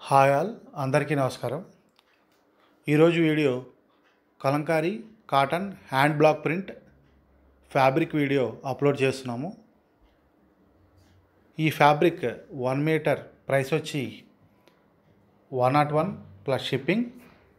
hi all అందరికీ నమస్కారం ఈరోజు వీడియో Kalamkari cotton hand block print fabric video upload చేస్తున్నాము ఈ ఫ్యాబ్రిక్ వన్ మీటర్ ప్రైస్ వచ్చి one not one plus shipping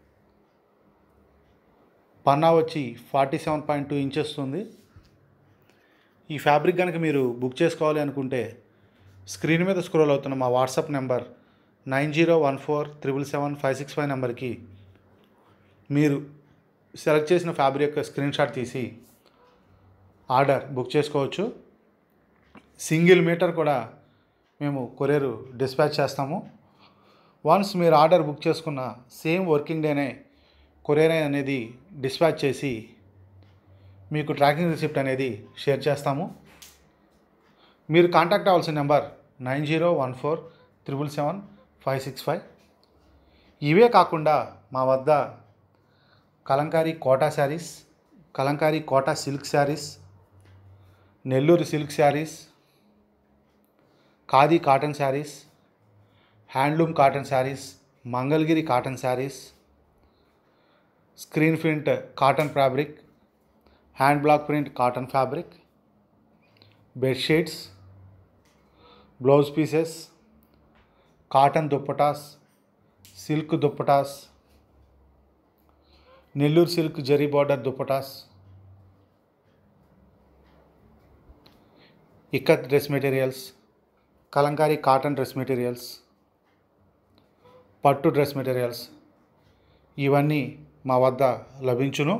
పన్నా వచ్చి forty seven point two inches ఉంది ఈ ఫ్యాబ్రిక్ కనుక మీరు బుక్ చేసుకోవాలి అనుకుంటే స్క్రీన్ మీద స్క్రోల్ అవుతున్న మా WhatsApp number nine zero one four triple seven five six five నెంబర్కి మీరు సెలెక్ట్ చేసిన ఫ్యాబ్రిక్ యొక్క స్క్రీన్ షాట్ తీసి ఆర్డర్ బుక్ చేసుకోవచ్చు సింగిల్ మీటర్ కూడా మేము కొరియర్ డిస్పాచ్ చేస్తాము వన్స్ మీరు ఆర్డర్ బుక్ చేసుకున్న సేమ్ వర్కింగ్ డేనే కొరియర్ అనేది డిస్పాచ్ చేసి మీకు ట్రాకింగ్ రిసిప్ట్ అనేది షేర్ చేస్తాము మీరు కాంటాక్ట్ అవ్వాల్సిన number nine zero one four triple seven five six five ఇవే కాకుండా మా వద్ద Kalamkari Kota sarees Kalamkari Kota silk sarees Nellore silk sarees khadi cotton sarees handloom cotton sarees Mangalagiri cotton sarees screen print cotton fabric hand block print cotton fabric bedsheets blouse pieces cotton dupattas silk dupattas Nellore silk zari border dupattas ikat dress materials Kalamkari cotton dress materials పట్టు dress materials ఇవన్నీ మా వద్ద లభించును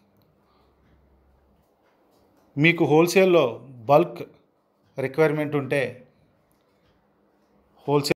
మీకు హోల్సేల్లో bulk requirement ఉంటే wholesale